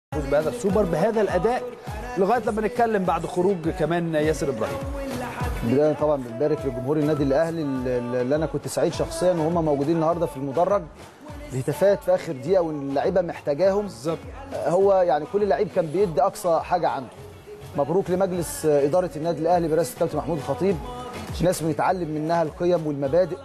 فوز بهذا السوبر بهذا الاداء لغايه لما نتكلم بعد خروج كمان ياسر ابراهيم بدايه طبعا بنبارك لجمهور النادي الاهلي اللي انا كنت سعيد شخصيا وهم موجودين النهارده في المدرج الهتافات في اخر دقيقه واللعيبه محتاجاهم بالظبط هو يعني كل لعيب كان بيدي اقصى حاجه عنده مبروك لمجلس اداره النادي الاهلي برئاسه الكابتن محمود الخطيب ناس بنتعلم منها القيم والمبادئ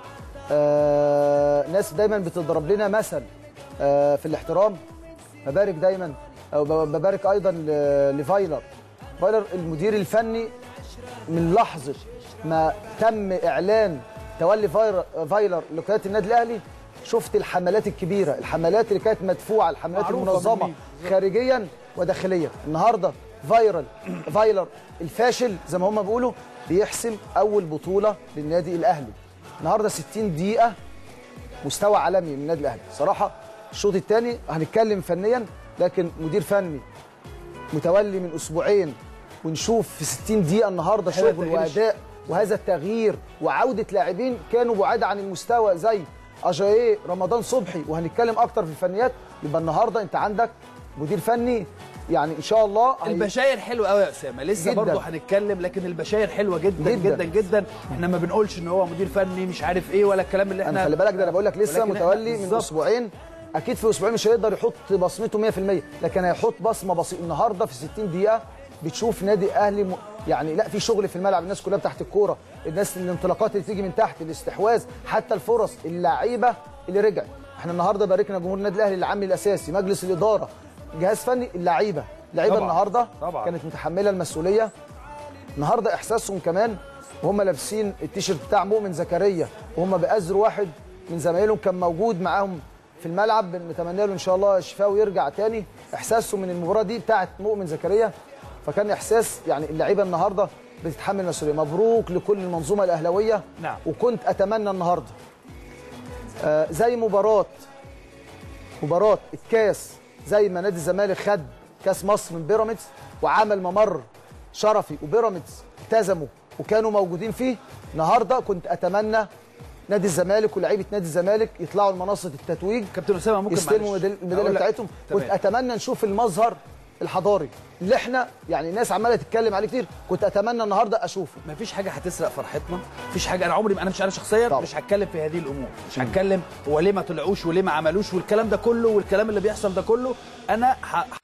آه ناس دايما بتضرب لنا مثل آه في الاحترام ببارك دايما أو ببارك ايضا ل- لفايلر فايلر المدير الفني من لحظه ما تم اعلان تولي فاير- فايلر لقياده النادي الاهلي شفت الحملات الكبيره الحملات اللي كانت مدفوعه الحملات معروفة المنظمه بالمين. خارجيا وداخليا النهارده فايرال فايلر الفاشل زي ما هم بيقولوا بيحسم اول بطوله للنادي الاهلي النهارده 60 دقيقه مستوى عالمي من النادي الاهلي صراحه الشوط الثاني هنتكلم فنيا لكن مدير فني متولي من اسبوعين ونشوف في 60 دقيقه النهارده هذا شغل التغيير واداء وهذا التغيير وعوده لاعبين كانوا بعاد عن المستوى زي اجاييه رمضان صبحي وهنتكلم اكتر في الفنيات يبقى النهارده انت عندك مدير فني يعني ان شاء الله هي- البشاير حلوه قوي يا اسامه لسه جداً. برضه هنتكلم لكن البشاير حلوه جدا جداً. جدا جدا احنا ما بنقولش ان هو مدير فني مش عارف ايه ولا الكلام اللي احنا انا خلي بالك ده انا بقول لك لسه ولكن إحنا- متولي من بالظبط. اسبوعين اكيد في اسبوعين مش هيقدر يحط بصمته 100% لكن هيحط بصمه بسيطه النهارده في 60 دقيقه بتشوف نادي اهلي م... يعني لا في شغل في الملعب الناس كلها تحت الكوره الناس الانطلاقات اللي تيجي من تحت الاستحواذ حتى الفرص اللعيبه اللي رجعت احنا النهارده باركنا جمهور النادي الاهلي العامل الاساسي مجلس الاداره جهاز فني اللعيبه اللعيبه طبعاً. النهارده طبعاً. كانت متحمله المسؤوليه النهارده احساسهم كمان وهم لابسين التيشيرت بتاع مؤمن زكريا وهم بأزروا واحد من زمايلهم كان موجود معاهم في الملعب نتمنى له ان شاء الله الشفاء ويرجع تاني احساسهم من المباراه دي بتاعت مؤمن زكريا فكان احساس يعني اللعيبه النهارده بتتحمل المسؤوليه مبروك لكل المنظومه الاهلاويه نعم. وكنت اتمنى النهارده آه زي مباراه مباراه الكاس زي ما نادي الزمالك خد كاس مصر من بيراميدز وعمل ممر شرفي وبيراميدز التزموا وكانوا موجودين فيه النهارده كنت اتمنى نادي الزمالك ولاعيبه نادي الزمالك يطلعوا لمنصه التتويج كابتن اسامه ممكن يستلموا معلش. الميدال- الميداليه أقول لك- بتاعتهم كنت تمام. اتمنى نشوف المظهر الحضاري اللي احنا يعني الناس عماله تتكلم عليه كتير كنت اتمنى النهارده اشوفه ما فيش حاجه هتسرق فرحتنا مفيش حاجه انا عمري انا مش انا شخصيا طبعا. مش هتكلم في هذه الامور مش هتكلم هو ليه ما طلعوش وليه ما عملوش والكلام ده كله والكلام اللي بيحصل ده كله انا ه-